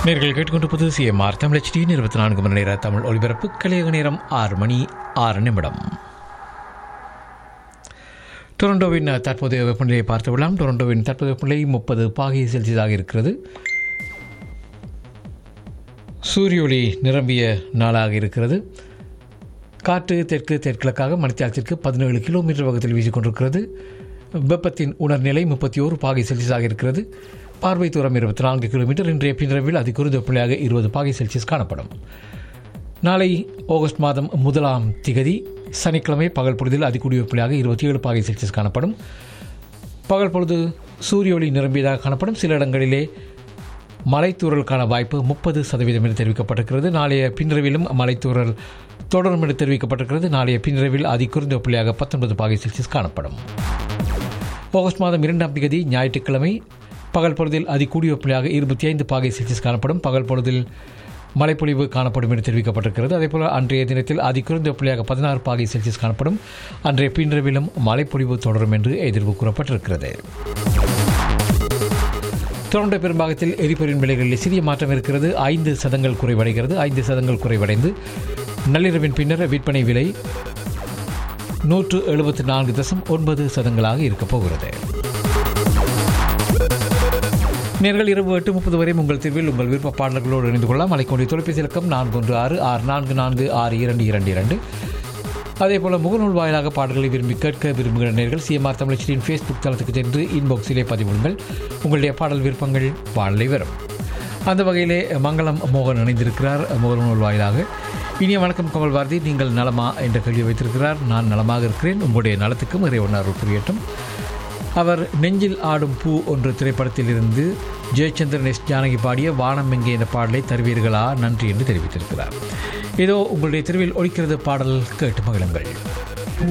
நேர்கள் கேட்டுக்கொண்டிருப்பது CMR Tamil HD இருபத்தி நான்கு மணி நேர தமிழ் ஒலிபரப்பு கலையக நேரம் ஆறு மணி ஆறு நிமிடம் டொரண்டோவின் தற்போதைய வெப்பநிலையை பார்த்து விடலாம் டொரண்டோவின் தற்போதைய வெப்பநிலை முப்பது பாகை செல்சியஸாக இருக்கிறது சூரிய ஒளி நிரம்பிய நாளாக இருக்கிறது காற்று தெற்கு தெற்கிழக்காக மணித்தியாலத்திற்கு பதினேழு கிலோமீட்டர் வேகத்தில் வீசிக்கொண்டிருக்கிறது வெப்பத்தின் உணர்நிலை முப்பத்தி ஓரு பாகை செல்சியஸாக இருக்கிறது பார்வை தூரம் இருபத்தி நான்கு கிலோமீட்டர் இன்றைய பின்ரவில் அதிகுறைந்த வெப்பநிலையாக இருபது பாகை செல்சியஸ் காணப்படும் நாளை ஆகஸ்ட் மாதம் முதலாம் திகதி சனிக்கிழமை பகல் பொழுதில் அதிகூடிய வெப்பநிலையாக இருபத்தி ஏழு பாகை செல்சியஸ் காணப்படும் பகல் பொழுது சூரிய ஒளி நிரம்பியதாக காணப்படும் சில இடங்களிலே மலைத்தூறலுக்கான வாய்ப்பு முப்பது சதவீதம் என்று தெரிவிக்கப்பட்டிருக்கிறது நாளைய பின்ரவிலும் மலைத்தூறல் தொடரும் என்று தெரிவிக்கப்பட்டிருக்கிறது நாளைய பின்ரவில் அதிகுறைந்த வெப்பநிலையாக பத்தொன்பது பாகை செல்சியஸ் காணப்படும் ஆகஸ்ட் மாதம் இரண்டாம் தேதி ஞாயிற்றுக்கிழமை பகல் பொழுதில் அதிகூடிய வெப்பநிலையாக இருபத்தி ஐந்து பாகை செல்சியஸ் காணப்படும் பகல் பொழுதில் மழைப்பொழிவு காணப்படும் என்று தெரிவிக்கப்பட்டிருக்கிறது அதேபோல் அன்றைய தினத்தில் அதிகுறைந்த வெப்பநிலையாக பதினாறு பாகை செல்சியஸ் காணப்படும் அன்றைய பின்ரவிலும் மழைப்பொழிவு தொடரும் என்று எதிர்வு கூறப்பட்டிருக்கிறது தொடர்ந்த பெரும்பாகத்தில் எரிபொருளின் விலைகளில் சிறிய மாற்றம் இருக்கிறது ஐந்து சதங்கள் குறைவடைகிறது ஐந்து சதங்கள் குறைவடைந்து நள்ளிரவின் பின்னர் விற்பனை விலை நூற்று எழுபத்தி நான்கு தசம் ஒன்பது சதங்களாக இருக்கப் போகிறது நேர்கள் இரவு எட்டு முப்பது வரை உங்கள் தீர்வில் உங்கள் விருப்ப பாடல்களோடு இணைந்து கொள்ளலாம் அலைக்கொண்டிய தொலைபேசி இலக்கம் நான்கு ஒன்று ஆறு ஆறு நான்கு நான்கு ஆறு இரண்டு இரண்டு இரண்டு அதே போல முகநூல் வாயிலாக பாடல்களை விரும்பி கேட்க விரும்புகிற நேர்கள் சிஎம்ஆர் தமிழச்சியின் ஃபேஸ்புக் தளத்துக்கு சென்று இன்பாக்ஸிலே பதிவிடுங்கள் உங்களுடைய பாடல் விருப்பங்கள் பாடலை வரும் அந்த வகையிலே மங்களம் மோகன் இணைந்திருக்கிறார் முகநூல் வாயிலாக இனிய வணக்கம் கமல் பாரதி நீங்கள் நலமா என்ற கேள்வி வைத்திருக்கிறார் நான் நலமாக இருக்கிறேன் உங்களுடைய நலத்துக்கும் இறைவனார் புரியட்டும் அவர் நெஞ்சில் ஆடும் பூ ஒன்று திரைப்படத்தில் இருந்து ஜெயச்சந்திரன் எஸ் ஜானகி பாடிய வானம் எங்கே என்ற பாடலை தருவீர்களா நன்றி என்று தெரிவித்திருக்கிறார் இதோ உங்களுடைய தெருவில் ஒழிக்கிறது பாடல் கேட்டு மகிழுங்கள்